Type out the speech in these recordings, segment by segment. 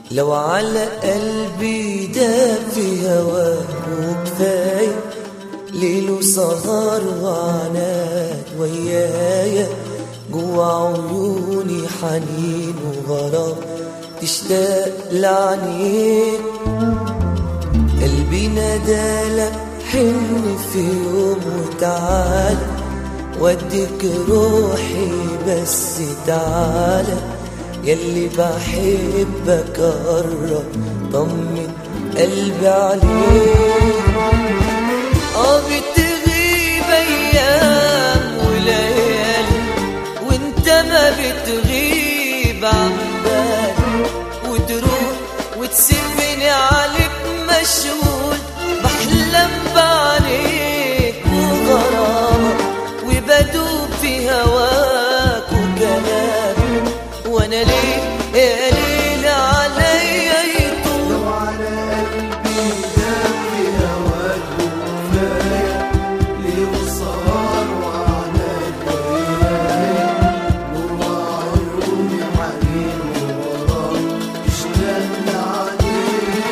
لو على قلبي داب في هواك وكفاية ليل وسهر وعناد ويايا جوا عيوني حنين وغرام تشتاق لعنيك قلبي نادالك حن في يوم وتعال وديك روحي بس تعالى يلي بحبك قرب طمن قلبي عليك اه بتغيب ايام وليالي وانت ما بتغيب عن بالي وتروح وتسيبني عليك مشغول بحلم بعينيك وغرامك وبدوب في هواك وكلامك وانا ليه يا ليل عليا يطول لو على قلبي دام في هواك وكفاية ليه وسهر وعناد وياك نور عيوني حنين وغرام اشتاق لعينيك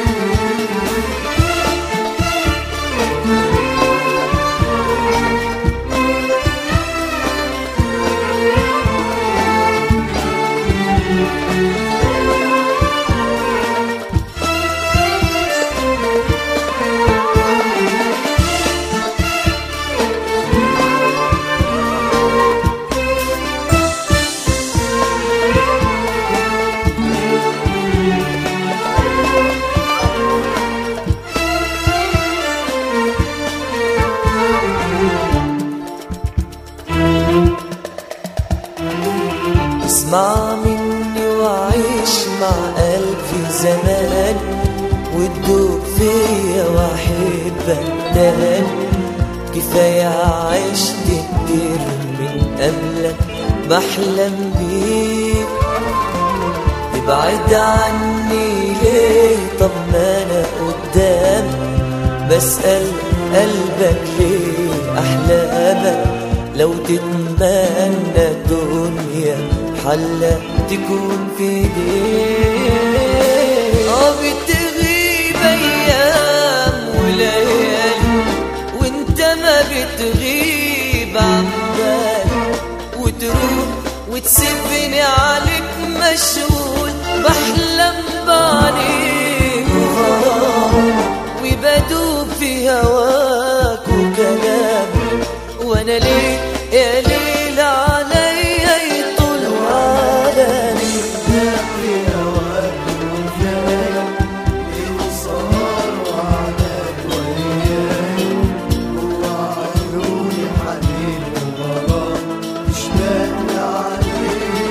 اسمع مني وعيش مع قلبي زمان وتدوب فيا واحبك تاني كفاية عشت كتير من قبلك بحلم بيك تبعد عني ليه طب ما انا قدام بسأل قلبك ليه احلامك لو تتمنى الدنيا حلة تكون في ايديك اه بتغيب ايام وليالي وانت ما بتغيب عن بالي وتروح وتسيبني عليك مشغول بحلم بعينيك وغرامك وبدوب في هواك وكلامك وانا ليه يا ليل عليا يطول علاني دام في هواك وكفاية ليه وسهر وعناد وياك نور عيوني حنين وغرام اشتاق لعينيك